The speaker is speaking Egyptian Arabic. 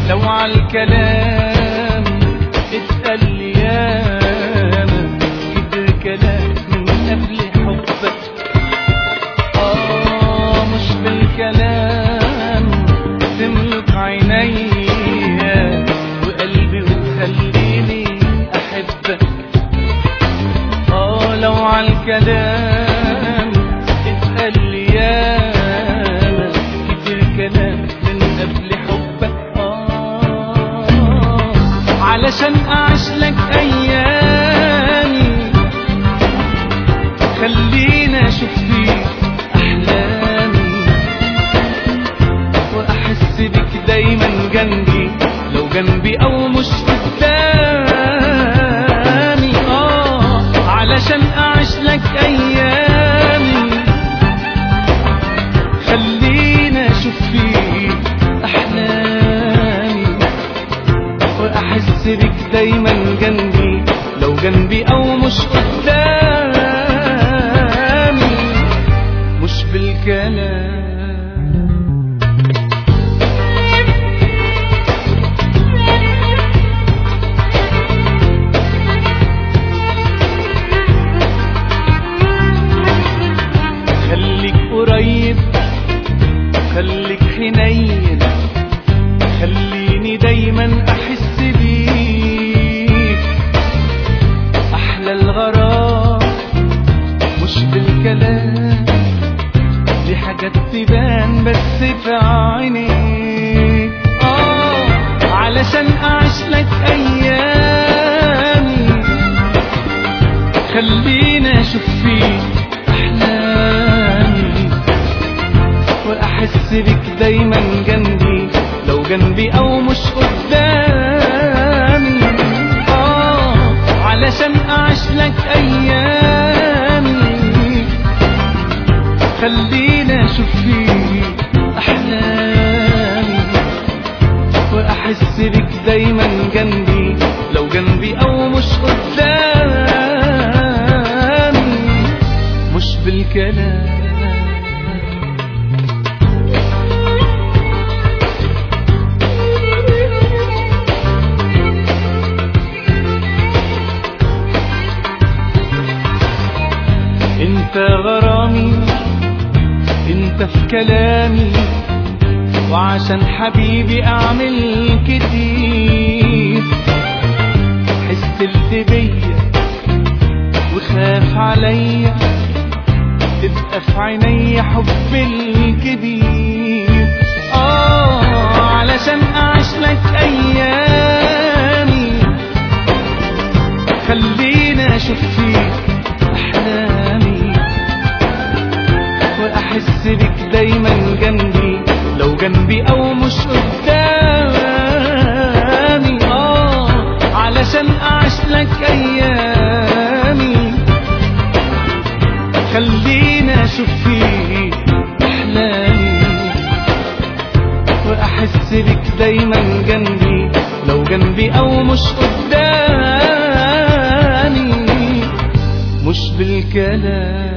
لو عالكلام اتقال لي ياما كتر كلام من قبل حبك آه مش بالكلام تملك عينيا وقلبي وتخليني أحبك آه لو عالكلام اتقال لي ياما كتير كلام من قبل حبك آه علشان أعيش لك أيامي خلينا أشوف فيك أحلامي وأحس بك دايما جنبي لو جنبي أو مش قدامي آه علشان أعيش لك أيامي خلينا أشوف فيك أحلامي وأحس بك دايما جنبي لو جنبي أو مش قدامي مش بالكلام خليك قريب خليك حنين خليني دايما احس بيك احلى الغرام مش بالكلام دي حاجات تبان بس في عينيك اه علشان اعيش لك ايامي خلينا اشوف فيك احلامي واحس بك دايما جنبي لو جنبي او مش قدامي اه علشان اعيش لك ايامي خلينا اشوف فيك احلامي واحس بك دايما جنبي لو جنبي او مش قدامي مش بالكلام انت غرامي انت في كلامي وعشان حبيبي اعمل كتير حست بيا وخاف عليا تبقى في عيني حب الكبير اه علشان اعيش لك ايامي خلينا اشوف فيك احلامي واحس بك دايما جنبي لو جنبي او مش قدامي اه علشان اعيش لك ايامي خلينا اشوف فيك احلامي واحس بك دايما جنبي لو جنبي او مش قدامي مش بالكلام